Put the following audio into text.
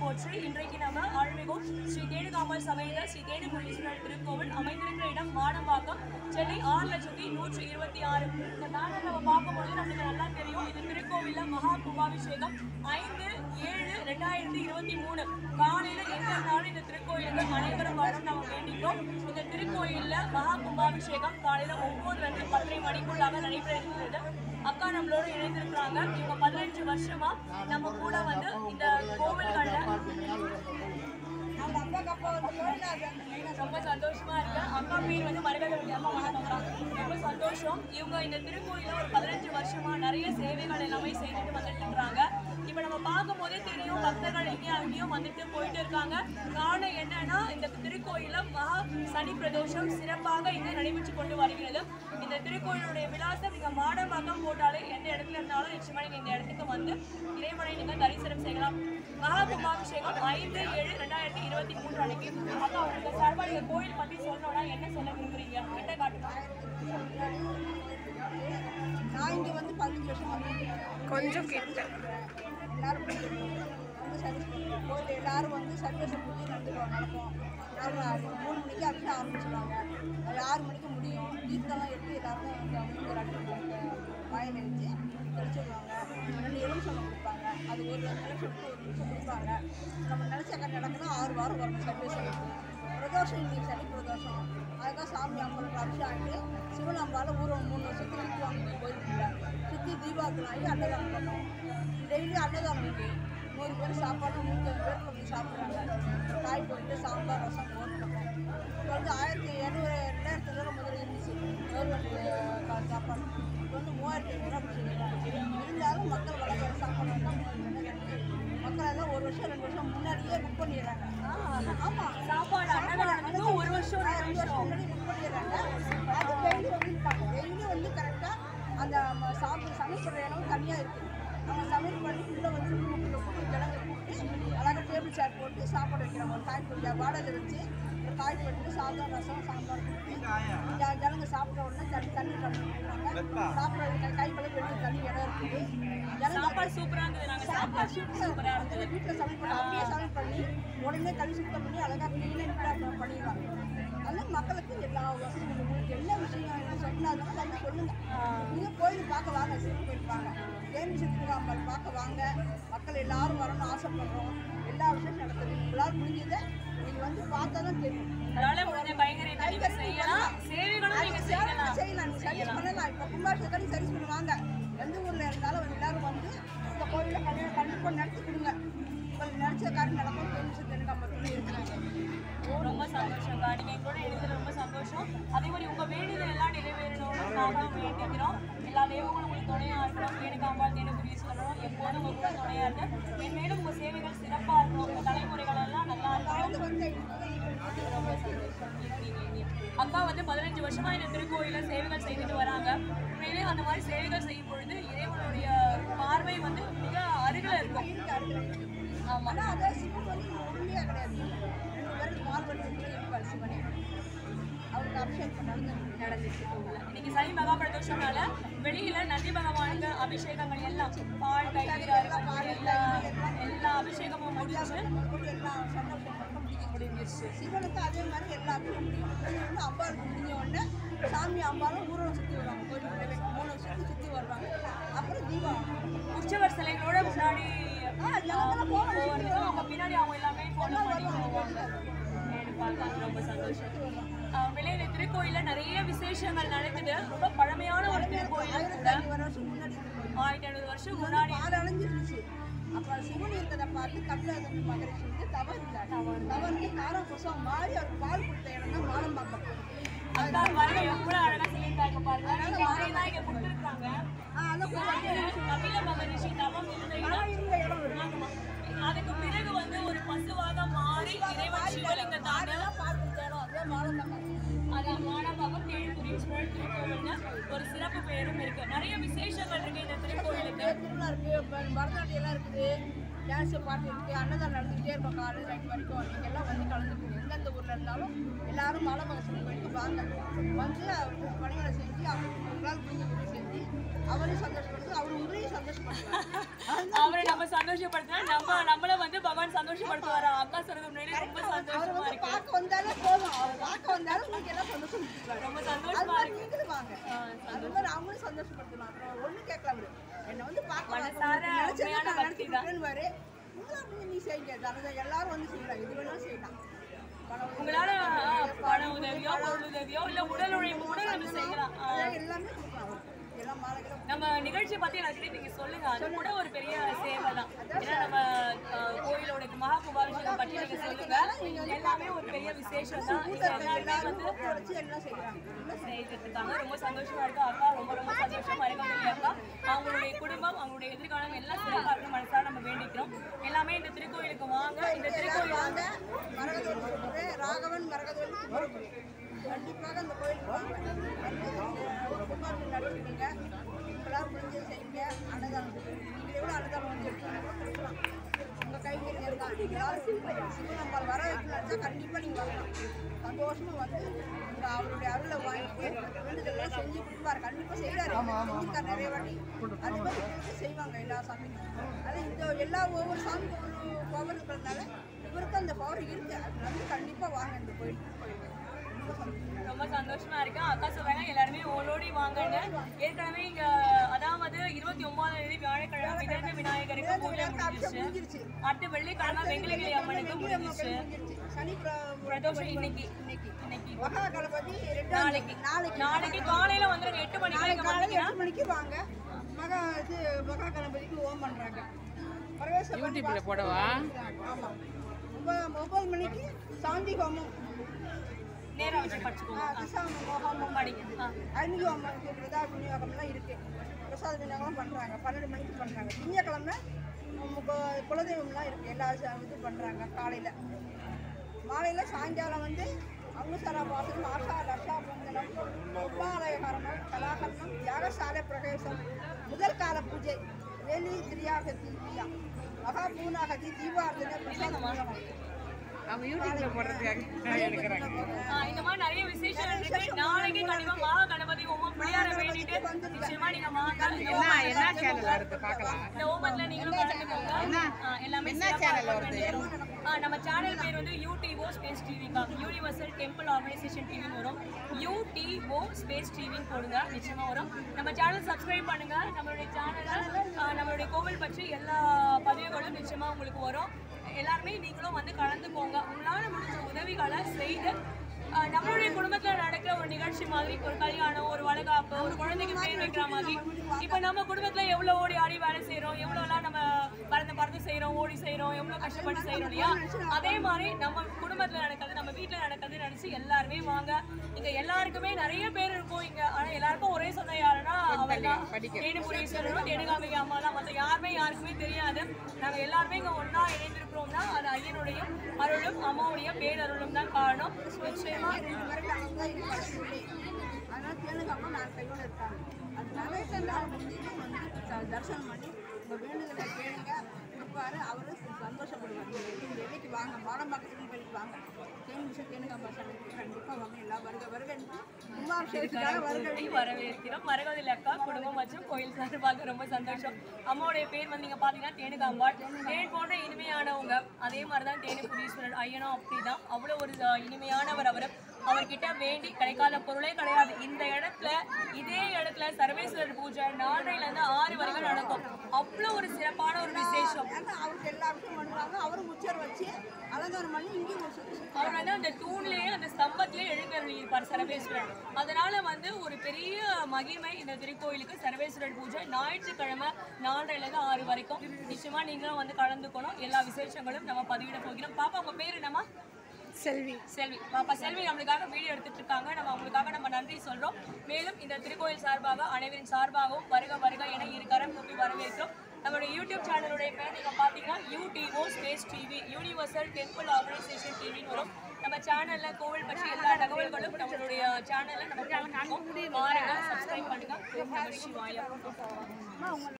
போற்றி இன்றைக்கு நம்ம அருள்மிகும் ஸ்ரீ தேனுகாமல் சமேத ஸ்ரீ தேனுமுனீஸ்வரர் திருக்கோவில் அமைந்திருக்கிற இடம் மாடம்பாக்கம் சென்னை ஆறு லட்சத்தி நூற்றி இருபத்தி ஆறு இந்த பேனர் நம்ம பார்க்கும்போது நமக்கு நல்லா தெரியும் இது திருக்கோவில்ல மகா கும்பாபிஷேகம் ஐந்து ஏழு ரெண்டாயிரத்தி இருபத்தி மூணு காலையில எங்க இருந்தாலும் இந்த திருக்கோயிலுக்கு அனைவரும் வரணும் நம்ம வேண்டிக்கிறோம் இந்த திருக்கோயில்ல மகா கும்பாபிஷேகம் காலையில ஒன்பதுல இருந்து பத்தரை மணிக்குள்ளாக நடைபெற இருக்கிறது அக்கா நம்மளோட இணைந்திருக்கிறாங்க இவங்க பதினஞ்சு வருஷமா நம்ம கூட வந்து இந்த கோவில்கள்ல ரொம்ப சந்தோஷமா இருக்கு அக்கா பேர் வந்து மரகதவள்ளி அம்மா வணக்கம் ரொம்ப சந்தோஷம் இவங்க இந்த திருக்கோயில ஒரு பதினஞ்சு வருஷமா நிறைய சேவைகள் எல்லாமே செய்துட்டு வந்துட்டு இருக்காங்க இப்ப நம்ம பார்க்கும் போதே தெரியும் பக்தர்கள் எங்கேயும் அங்கேயும் வந்துட்டு போயிட்டு இருக்காங்க காரணம் என்னன்னா இந்த திருக்கோயில மகா சனி பிரதோஷம் சிறப்பாக இங்கு நடைபெற்று கொண்டு வருகிறது இந்த திருக்கோயிலுடைய விலாசம் நீங்க மாடம்பாக்கம் போட்டாலே எந்த இடத்துல இருந்தாலும் நிச்சயமா நீங்க இந்த இடத்துக்கு வந்து இறைவனை நீங்க தரிசனம் செய்யலாம் மகா கும்பாபிஷேகம் ஐந்து ஏழு ரெண்டாயிரத்தி இருபத்தி மூன்று அன்னைக்கு அக்கா உங்களுக்கு சார்பா நீங்க கோயில் பத்தி சொல்லணும்னா என்ன சொல்ல விரும்புறீங்க கிட்ட காட்டுங்க நான் இங்கே வந்து பதினஞ்சு வருஷம் வந்திருக்கேன் கொஞ்சம் கிட்ட எல்லாரும் வந்து சர்வீஸ் பண்ணுவோம் கோயில் எல்லாரும் வந்து சர்வீஸ் பூஜை நடந்துருவாங்க நடக்கும் நாங்கள் மூணு மணிக்கு அப்படியே ஆரம்பிச்சிடுவாங்க அது ஆறு மணிக்கு முடியும் தீர்த்தம்லாம் எடுத்து எல்லாருமே வந்து அவங்க ரெண்டு வாயில் வச்சு தெளிச்சிடுவாங்க ரெண்டு எலுமிச்சம் கொடுப்பாங்க அது ஒரு நிமிஷம் ஒரு நிமிஷம் கொடுப்பாங்க நம்ம நினச்ச கட்டு நடக்கணும் ஆறு வாரம் வரணும் சர்வீஸ் பிரதோஷம் இன்னைக்கு சனி பிரதோஷம் அதுதான் சாமி அம்பலம் அபிஷேகம் ஆகிட்டு சிவன் அம்பால ஊரம் மூணு வருஷத்துக்கு சுற்றுவாங்க கோயிலுக்குள்ள சுற்றி தீபாவளி ஆகி அன்னதானம் பண்ணுவோம் டெய்லி அன்னதானம் இருக்கு நூறு பேர் சாப்பாடு நூற்றம்பது பேர் வந்து சாப்பிட்றாங்க காய் போட்டு சாம்பார் ரசம் போட்டுருக்கோம் இப்போ வந்து ஆயிரத்தி இரநூறு ரெண்டாயிரத்தி ஐநூறு முதல்ல இருந்துச்சு கவர்மெண்ட் சாப்பாடு இப்போ வந்து மூவாயிரத்தி ஐநூறுரூவா பிடிச்சிருக்காங்க இருந்தாலும் மக்கள் வளர்க்குற சாப்பாடு வந்து மக்கள் எல்லாம் ஒரு வருஷம் ரெண்டு வருஷம் முன்னாடியே புக் பண்ணிடுறாங்க ஆமாம் சாப்பாடு அன்னதானத்துக்கு ஒரு வருஷம் ரெண்டு வருஷம் முன்னாடி புக் பண்ணிடுறாங்க அது டெய்லி வந்து டெய்லி வந்து கரெக்டாக அந்த ம- சாப்பிட்டு சமைக்கிற இடம் தனியாக இருக்குது அவங்க சமையல் பண்ணி உள்ளே வந்து கூப்பிட்டு கூப்பிட்டு கிழங்கு கூப்பிட்டு அழகாக டேபிள் சேர் போட்டு சாப்பாடு வைக்கிறாங்க ஒரு காய் பொடி வாடகை வச்சு ஒரு காய் போட்டு சாதம் ரசம் சாம்பார் போட்டு இந்த கிழங்கு சாப்பிட்ட உடனே தண்ணி தண்ணி கலந்துருக்காங்க சாப்பிட்றது கை கை கழுவி வெளியே தண்ணி இடம் இருக்குது கிழங்கு சாப்பாடு சூப்பரா இருந்தது நாங்க சாப்பாடு சூப்பரா இருந்தது வீட்டில் சமையல் பண்ணி அப்படியே சமையல் பண்ணி உடனே கழி சுத்தம் பண்ணி அழகாக க்ளீனாக பண்ணிடுவாங்க அதெல்லாம் மக்களுக்கு எல்லா வசதியும் உங்களுக்கு என்ன விஷயம் என்ன சொன்னாலும் வந்து சொல்லுங்க நீங்கள் கோயில் பார்க்க வாங்க சிறு கோயில் வாங்க தேனி சித்திரகாம்பல் பார்க்க வாங்க மக்கள் எல்லாரும் வரணும்னு ஆசைப்படுறோம் எல்லா விஷயம் நடக்குது உங்களால் முடிஞ்சதை நீங்கள் வந்து பார்த்தா தான் தெரியும் அதனால முடிஞ்ச பயங்கரத்தை நீங்க செய்யலாம் சேவைகளும் நீங்க செய்யலாம் செய்யலாம் நீ சர்வீஸ் பண்ணலாம் இப்போ கும்பாபிஷேகம் சர்வீஸ் பண்ணுவாங்க எந்த ஊரில் இருந்தாலும் எல்லாரும் வந்து இந்த கோயிலை கல்யாணம் கண்டிப்பாக நடத்தி கொடுங்க உங்களுக்கு நினச்ச காரியம் நடக்கும் தெரிஞ்சு தெரியாமல் இருக்கிறாங்க ரொம்ப சந்தோஷம்க்கா நீங்க எங்களோட எழுதுறது ரொம்ப சந்தோஷம் அதே மாதிரி உங்க வேண்டுதல் எல்லாம் நிறைவேறணும்னு நாங்களும் வேண்டிக்கிறோம் எல்லா தெய்வங்களும் உங்களுக்கு துணையா இருக்கணும் எனக்கு அம்பாள் தேனபுரி சொல்லணும் எப்போதும் உங்க கூட துணையா இருக்கு மென்மேலும் உங்க சேவைகள் சிறப்பா இருக்கணும் உங்க தலைமுறைகள் எல்லாம் நல்லா இருக்கணும் ரொம்ப சந்தோஷம் இருக்கீங்க இங்கே. அக்கா வந்து பதினஞ்சு வருஷமா இந்த திருக்கோயில சேவைகள் செய்துட்டு வராங்க உண்மையிலே அந்த மாதிரி சேவைகள் செய்யும் பொழுது இறைவனுடைய பார்வை வந்து மிக அருகில் இருக்கும் ஆமா ஆனால் அதை சிவன் வந்து உண்மையாக கிடையாது ரெண்டு பேரும் பால் வடிவத்தில் இருப்பார் சிவனே அவருக்கு அபிஷேகம் பண்ணாலும் நடந்துச்சு கோவில்ல. இன்னைக்கு சனி மகா பிரதோஷம்னால வெளியில நந்தி பகவானுக்கு அபிஷேகங்கள் எல்லாம் பால் தயிர் அருகம்புல் எல்லா எல்லா அபிஷேகமும் முடிஞ்சு எல்லா சந்தோஷம் முடிஞ்சிருச்சு சிவனுக்கு அதே மாதிரி எல்லா அபிஷேகம் முடியும் இது வந்து அம்பாளுக்கு முடிஞ்ச உடனே சாமி அம்பாலும் ஊரம் சுற்றி வருவாங்க கோயிலுக்குள்ளே மூணு சுற்றி சுற்றி வருவாங்க அப்புறம் தீபாவளி உற்சவர் சிலைகளோட முன்னாடி ஆ, ஜனங்களாம் போவாங்க, போவாங்க அவங்க பின்னாடி அவங்க எல்லாமே ஃபாலோ பண்ணி போவாங்க எனக்கு பார்த்தா ரொம்ப சந்தோஷம் ஆஹ் வெளியில திருக்கோயில நிறைய விசேஷங்கள் நடக்குது ரொம்ப பழமையான ஒரு திருக்கோயில் கூட ஆயிரத்தி ஐநூறு வருஷம் முன்னாடி இருக்கு. ஆயிரத்தி ஐநூறு வருஷம் முன்னாடி பால் அணைஞ்சிருந்துச்சு அப்ப சிவன் இருக்கிறத பார்த்து கபிலதன் மகரிஷி வந்து தவறு இருந்தார் தவறு காரம் கொசம் மாறி அவர் பால் கொடுத்த இடம் தான் மாலம் பார்க்க அதான் பாருங்க எவ்வளவு அழகா சொல்லியிருக்காங்க பாருங்க நீங்க தான் இங்க கொடுத்துருக்காங்க கபில மகரிஷி தவம் இருந்த இடம் இருந்த இடம் இருக்கு. ஆமா. அதுக்கு பிறகு வந்து ஒரு பசுவாக மாறி இறைவன் சிவலிங்கத்தான பால் கொடுத்த இடம் அதே மாலம் பார்க்க அதான் மானபாகம் தேழுபுரீஸ்வரர் திருக்கோவில்னு ஒரு சிறப்பு பெயரும் இருக்கு நிறைய விசேஷங்கள் இருக்கு இந்த திருக்கோயிலுக்கு திருவிழா இருக்கு இப்ப பரதநாட்டியம் இருக்கு டான்ஸ் பாட்டு இருக்கு அன்னதானம் நடந்துகிட்டே இருக்கும் காலையில் நைட் வரைக்கும் நீங்க எல்லாம் வந்து கலந்துக்கணும் எந்தெந்த ஊர்ல இருந்தாலும் எல்லாரும் மலை மகசூல் போயிட்டு வாங்க வந்து அவருக்கு பணிகளை செஞ்சு அவருக்கு உங்களால் முடிஞ்ச உதவி செஞ்சு அவரையும் சந்தோஷப்படுத்து அவர் உங்களையும் சந்தோஷப்படுத்துவாங்க அவரை நம்ம சந்தோஷப்படுத்தினா நம்ம நம்மள வந்து பகவான் சந்தோஷப்படுத்த சந்தோஷப்படுத்துவாரா அக்கா சொல்றது உண்மையிலே ரொம்ப அவர் சந்தோஷமா வந்து இருக்கு பார்க்க வந்தாலே போதும் அவர் பார்க்க வந்தாலும் உங்களுக்கு எல்லாம் சந்தோஷம் கொடுத்துருவாரு. ரொம்ப அது சந்தோஷமா மாதிரி இருக்கு நீங்களும் வாங்க அது மாதிரி அவங்களும் சந்தோஷப்படுத்தலாம் அப்புறம் ஒண்ணும் கேட்கல அவரு என்னை வந்து பார்க்க வாங்க. மனசார உங்களுக்கு நினைச்சதை உண்மையான நான் பக்தி நடத்தி தான். கொடுக்குறேன்னுவாரு. உங்களை அப்படின்னு நீ செய்யுங்க நல்லது எல்லாரும் வந்து செய்யலாம் எது வேணாலும் செய்யலாம் பணம் உதவி, உங்களால ஆ, பண உதவியோ பொருள் உதவியோ இல்ல உடல் உழைப்பு கூட நம்ம செய்யலாம் ஆ. அதெல்லாம் எல்லாமே கொடுக்கலாம் அவருக்கு. எல்லாம் மாலைகளும் நம்ம நிகழ்ச்சி பத்தி எல்லாருக்கிட்டையும் நீங்க சொல்லுங்க அது கூட ஒரு பெரிய சேவை தான் ஏன்னா நம்ம அஹ், கோயிலோட மகா கும்பாபிஷேகம் பற்றி நீங்க சொல்லுங்க எல்லாமே ஒரு பெரிய விசேஷம் தான் இங்க எல்லாருமே வந்து வச்சு எல்லாம் செய்யறாங்க எல்லாம் செய்துட்டு இருக்காங்க ரொம்ப சந்தோஷமா இருக்கு அக்கா ரொம்ப ரொம்ப சந்தோஷமா இருக்காங்க அக்கா அவங்களுடைய குடும்பம் அவங்களுடைய எதிர்காலம் எல்லாம் சிறப்பா இருக்கணும் மனசார நம்ம வேண்டிக்கிறோம் எல்லாமே இந்த திருக்கோயிலுக்கு வாங்க இந்த திருக்கோயில் வாங்க மரகதவல்லி சொல்றேன் ராகவன் மரகதவல்லி குமரகுரு கண்டிப்பாக அந்த கோயிலுக்கு வாங்க வந்து இந்த கும்பாபிஷேகம் நடத்துவீங்க உங்களால் முடிஞ்சது செய்யுங்க அன்னதானம் நீங்கள் எவ்வளோ அன்னதானம் வந்து எடுத்துக்கலாம் கொடுக்கலாம் உங்கள் கைங்கரியம் தான் யாரும் சிவனம்பால் வர வைக்கணும்னு நினச்சா கண்டிப்பாக நீங்கள் வரலாம் சந்தோஷமாக வந்து உங்க அவருடைய அருளை வாங்கிட்டு வேண்டுதல்லாம் செஞ்சு கொடுப்பாரு கண்டிப்பாக செய்கிறாரு செஞ்சுருக்காரு நிறைய வாட்டி அதே மாதிரி இவருக்கும் செய்வாங்க எல்லா சாமியும் அது இந்த எல்லா ஒவ்வொரு சாமிக்கும் ஒரு பவர் இருக்கிறதுனால இவருக்கும் அந்த பவர் இருக்கு அது வந்து கண்டிப்பாக வாங்க இந்த கோயிலுக்கு ரொம்ப சந்தோஷம் ரொம்ப சந்தோஷமா இருக்கு அக்கா சொல்றாங்க எல்லாருமே ஓடோடி வாங்கன்னு ஏற்கனவே இங்க அதாவது இருபத்தி ஒன்பதாம் தேதி வியாழக்கிழமை விதர்ந்த விநாயகருக்கு பூஜை முடிஞ்சிருச்சு முடிஞ்சிருச்சு அடுத்து வெள்ளிக்கிழமை வெங்கலகிரி அம்மனுக்கு முடிஞ்சிருச்சு சனி பிர- பிரதோஷம் இன்னைக்கு இன்னைக்கு இன்னைக்கு மகா கணபதி ரெண்டாம் நாளைக்கு நாளைக்கு நாளைக்கு காலையில வந்துருங்க எட்டு மணிக்கு நாளைக்கு இங்க காலையில் வந்தீங்கன்னா எட்டு மணிக்கு வாங்க மகா இது மகா கணபதிக்கு ஓம் பண்றாங்க பரவேச யூடியூப்ல போடவா ஆமா ஒன்பது ஒன்பது மணிக்கு சாந்தி ஹோமம் நேரா வச்சு படிச்சுக்கோங்க ஆ, திசாம ஹோமம் படிங்க ஆ. அக்னி ஹோமம் இருக்கு பிரதாப விநியோகம்லாம் இருக்கு பிரசாத விநியோகம் பண்றாங்க பன்னெண்டு மணிக்கு பண்றாங்க திங்கக்கிழமை நமக்கு குலதெய்வம்லாம் இருக்கு எல்லா ச- இது பண்றாங்க காலையில மாலையில சாயங்காலம் வந்து அங்குசரா வாசனம் ஆஷா லட்சா பந்தனம் உபாலயகரணம் கலாகரணம் யாகசாலை பிரவேசம் முதல் கால பூஜை வேலி திரியாகதி பிரியா மகா பூனாகதி தீபார்த்தனை பிரசாத விநியோகம். அவங்க யூடியூப்ல போடுறதுக்காக எடுக்கிறாங்க ஆ, இந்த மாதிரி நிறைய விசேஷம் இருக்கு நாளைக்கு கண்டிப்பா மகா கணபதி ஹோமம் பிள்ளையார வேண்டிட்டு நிச்சயமா நீங்க வாங்க இந்த என்ன ஹோமம் என்ன சேனல் வருது பார்க்கலாம் இந்த ஹோமத்துல நீங்களும் கலந்துக்கோங்க ஆ, எல்லாமே என்ன சிறப்பா channel இருக்கும் வருது? வேண்டிக்கிறோம். ஆ, நம்ம சேனல் பேர் வந்து யூடிஓ ஸ்பேஸ் டிவி தான் யூனிவர்சல் டெம்பிள் ஆர்கனைசேஷன் டிவின்னு வரும் யூடிஓ ஸ்பேஸ் டிவின்னு போடுங்க நிச்சயமா வரும் நம்ம சேனல் சப்ஸ்கிரைப் பண்ணுங்க நம்மளுடைய சேனல்ல நம்மளுடைய கோவில் பற்றி எல்லா பதிவுகளும் நிச்சயமா உங்களுக்கு வரும் எல்லாருமே நீங்களும் வந்து கலந்துக்கோங்க உங்களால முடிஞ்ச உதவிகளை செய்து ஆ, நம்மளுடைய குடும்பத்துல நடக்கிற ஒரு நிகழ்ச்சி மாதிரி ஒரு கல்யாணம் ஒரு வளகாப்பு ஒரு குழந்தைக்கு பேர் வைக்கிற மாதிரி இப்ப நம்ம குடும்பத்துல எவ்வளவு ஓடி ஆடி வேலை செய்றோம் எவ்வளவுலாம் நம்ம பறந்து பறந்து செய்றோம் ஓடி செய்றோம் எவ்வளவு கஷ்டப்பட்டு செய்றோம் இல்லையா அதே மாதிரி நம்ம குடும்பத்துல நடக்கிறது நம்ம வீட்டுல நடக்கிறது நினைச்சு எல்லாருமே வாங்க இங்க எல்லாருக்குமே நிறைய பேர் இருக்கும் இங்க ஆனா எல்லாருக்கும் ஒரே சொந்த யாருன்னா அவர்தான் தேனுபுரீஸ்வரரும் தேனுகாமிகை அம்மா தான் மற்ற யாருமே யாருக்குமே தெரியாது நாங்க எல்லாருமே இங்க ஒண்ணா இணைந்திருக்கிறோம்னா அது ஐயனுடைய அருளும் அம்மாவுடைய பேரருளும் தான் காரணம் நிச்சயமா ரெண்டு பேரும் நாங்கள் தான் இது பண்ண அதனால தேனுக்கு அம்மா நான் கையோட இருக்காங்க அதனால எல்லாரும் வந்து வந்து த- தரிசனம் பண்ணி உங்கள் வேண்டுதலை கேளுங்க இருப்பாரு அவரும் சந்தோஷப்படுவார் நீங்கள் இந்த இடைக்கு வாங்க மாடம்பாக்கத்துக்கு போயிட்டு வாங்க தேனி விஷயம் தேனுக்கு அம்மா சன்னதிக்கு கண்டிப்பாக வாங்க எல்லாம் வருக வருக கும்பாபிஷேகத்துக்காக வருக கூட்டி வரவேற்கிறோம் மரகதில் அக்கா குடும்பம் மற்றும் கோயில் சார்பாக ரொம்ப சந்தோஷம் அம்மாவுடைய பேர் வந்து நீங்க பாத்தீங்கன்னா தேனுகாம்பாள் தேன் போன்ற இனிமையானவங்க அதே மாதிரி தான் தேனுபுரீஸ்வரர் ஐயனும் அப்படிதான் அவ்வளவு ஒரு அஹ், இனிமையானவர் அவர் அவர்கிட்ட வேண்டி கிடைக்காத பொருளே கிடையாது இந்த இடத்துல இதே இடத்துல சர்வேஸ்வரர் பூஜை நாலரைல இருந்து ஆறு வரைக்கும் நடக்கும் அவ்வளோ ஒரு சிறப்பான ஒரு விசேஷம் ஏன்னா அவருக்கு எல்லா விஷயம் பண்ணுவாங்க அவரும் உச்சர் வச்சு அலங்காரம் பண்ணி இங்கேயும் ஒரு சுற்றி சுற்றி அவர் வந்து அந்த தூண்லயே அந்த ஸ்தம்பத்திலே எழுந்தருளி இருப்பார் சரவேஸ்வரர் அதனால வந்து ஒரு பெரிய மகிமை இந்த திருக்கோயிலுக்கு சரவேஸ்வரர் பூஜை ஞாயிற்றுக்கிழமை நாலரைல இருந்து ஆறு வரைக்கும் நிச்சயமா நீங்களும் வந்து கலந்துக்கணும் எல்லா விசேஷங்களும் நம்ம பதிவிட போகிறோம் பாப்பா உங்க பேரு என்னம்மா செல்வி செல்வி பாப்பா செல்வி நம்மளுக்காக வீடியோ எடுத்துட்டு இருக்காங்க நம்ம அவங்களுக்காக நம்ம நன்றி சொல்றோம் மேலும் இந்த திருக்கோயில் சார்பாக அனைவரின் சார்பாகவும் வருக வருக என இரு கரம் கூப்பி வரவேற்கிறோம் நம்மளுடைய யூடியூப் சேனலுடைய பேர் நீங்க பாத்தீங்கன்னா UDO space TV universal temple organization டிவின்னு வரும் நம்ம சேனல்ல கோவில் பற்றி எல்லா தகவல்களும் நம்மளுடைய சேனல்ல நம்ம பாருங்க சப்ஸ்கிரைப் பண்ணுங்க ஓம் நம சிவாய அம்மா, உங்க